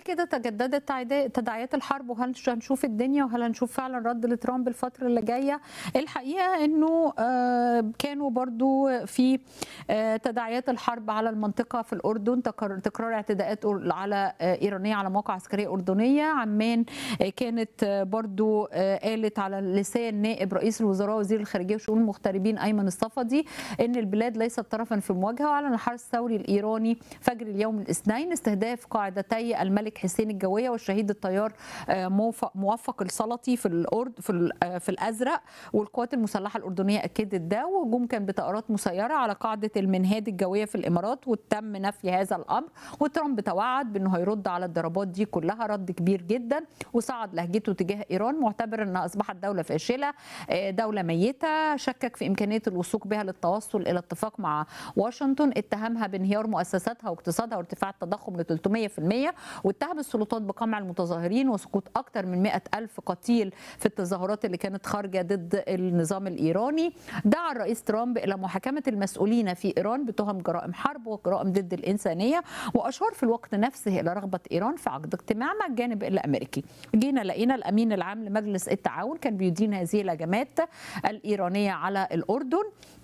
كده تجددت تعدا- تداعيات الحرب وهل هنشوف الدنيا وهل هنشوف فعلا رد لترامب الفتره اللي جايه الحقيقه انه آه، كانوا برضو في آه، تداعيات الحرب على المنطقه في الاردن تكرر تكرار اعتداءات أر- على آه، ايرانيه على مواقع عسكريه اردنيه عمان آه، كانت آه، برضو آه، قالت على لسان نائب رئيس الوزراء وزير الخارجيه وشؤون المغتربين ايمن الصفدي ان البلاد ليست طرفا في المواجهه واعلن الحرس الثوري الايراني فجر اليوم الاثنين استهداف قاعدتي الملك حسين الجويه والشهيد الطيار آه، موفق موفق السلطي في الأرض في ال- آه، في الازرق والقوات المسلحه الاردنيه اكدت ده وهجوم كان بطائرات مسيره على قاعده المنهاد الجويه في الامارات وتم نفي هذا الامر وترامب توعد بانه هيرد على الضربات دي كلها رد كبير جدا وصعد لهجته تجاه ايران معتبر انها اصبحت دوله فاشله آه، دوله ميته شكك في امكانيه الوثوق بها للتوصل الى اتفاق مع واشنطن اتهمها بانهيار مؤسساتها واقتصادها وارتفاع التضخم ل 300% واتهم السلطات بقمع المتظاهرين وسقوط اكثر من 100 ألف قتيل في التظاهرات اللي كانت خارجه ضد النظام الايراني دعا الرئيس ترامب الى محاكمه المسؤولين في ايران بتهم جرائم حرب وجرائم ضد الانسانيه واشار في الوقت نفسه الى رغبه ايران في عقد اجتماع مع الجانب الامريكي جينا لقينا الامين العام لمجلس التعاون كان بيدين هذه الهجمات الايرانيه على الاردن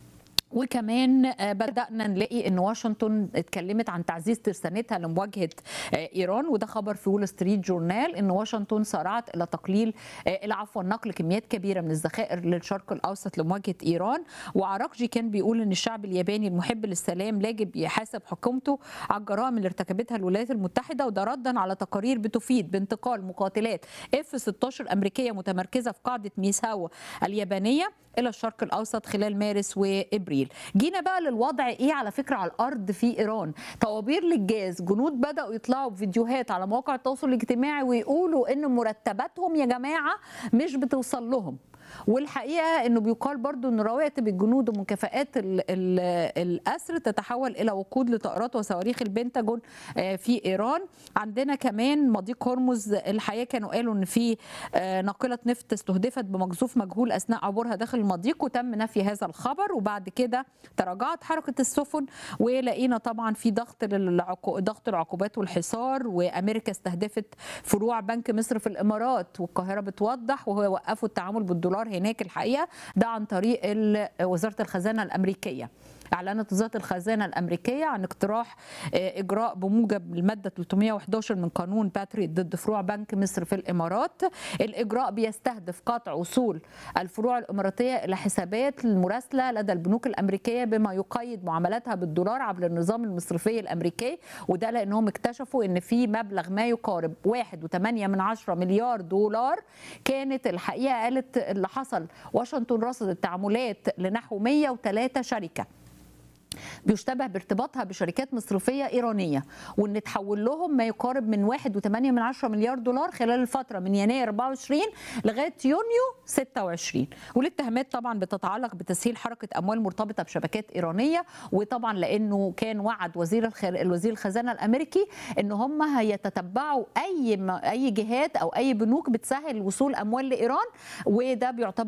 وكمان آه، بدأنا نلاقي ان واشنطن اتكلمت عن تعزيز ترسانتها لمواجهة آه، ايران وده خبر في وول ستريت جورنال ان واشنطن سارعت الى تقليل آه، الى عفوا نقل كميات كبيرة من الذخائر للشرق الاوسط لمواجهة ايران وعراقجي كان بيقول ان الشعب الياباني المحب للسلام يجب يحاسب حكومته على الجرائم اللي ارتكبتها الولايات المتحدة وده ردا على تقارير بتفيد بانتقال مقاتلات اف 16 امريكيه متمركزة في قاعدة ميساوا اليابانية الى الشرق الاوسط خلال مارس وابريل جينا بقى للوضع ايه على فكره على الارض في ايران طوابير للجاز جنود بداوا يطلعوا بفيديوهات على مواقع التواصل الاجتماعي ويقولوا ان مرتباتهم يا جماعه مش بتوصل لهم والحقيقه انه بيقال برضو ان رواتب الجنود ومكافآت ال- ال- الاسر تتحول الى وقود لطائرات وصواريخ البنتاجون آه، في ايران عندنا كمان مضيق هرمز الحقيقه كانوا قالوا ان في آه، ناقله نفط استهدفت بمقذوف مجهول اثناء عبورها داخل المضيق وتم نفي هذا الخبر وبعد كده تراجعت حركه السفن ولقينا طبعا في ضغط للعقو... ضغط العقوبات والحصار وامريكا استهدفت فروع بنك مصر في الامارات والقاهره بتوضح وهو وقفوا التعامل بالدولار هناك الحقيقه ده عن طريق ال- وزاره الخزانه الامريكيه اعلنت وزاره الخزانه الامريكيه عن اقتراح آه، اجراء بموجب الماده 311 من قانون باتريت ضد فروع بنك مصر في الامارات الاجراء بيستهدف قطع وصول الفروع الاماراتيه الى حسابات المراسله لدى البنوك الامريكيه بما يقيد معاملاتها بالدولار عبر النظام المصرفي الامريكي وده لانهم اكتشفوا ان في مبلغ ما يقارب 1.8 من عشرة مليار دولار كانت الحقيقه قالت اللي حصل واشنطن رصدت تعاملات لنحو 103 شركه بيشتبه بارتباطها بشركات مصرفيه ايرانيه وان تحول لهم ما يقارب من 1.8 من عشرة مليار دولار خلال الفتره من يناير 24 لغايه يونيو 26 والاتهامات طبعا بتتعلق بتسهيل حركه اموال مرتبطه بشبكات ايرانيه وطبعا لانه كان وعد وزير الخير الوزير الخزانه الامريكي ان هم هيتتبعوا اي م- اي جهات او اي بنوك بتسهل وصول اموال لايران وده بيعتبر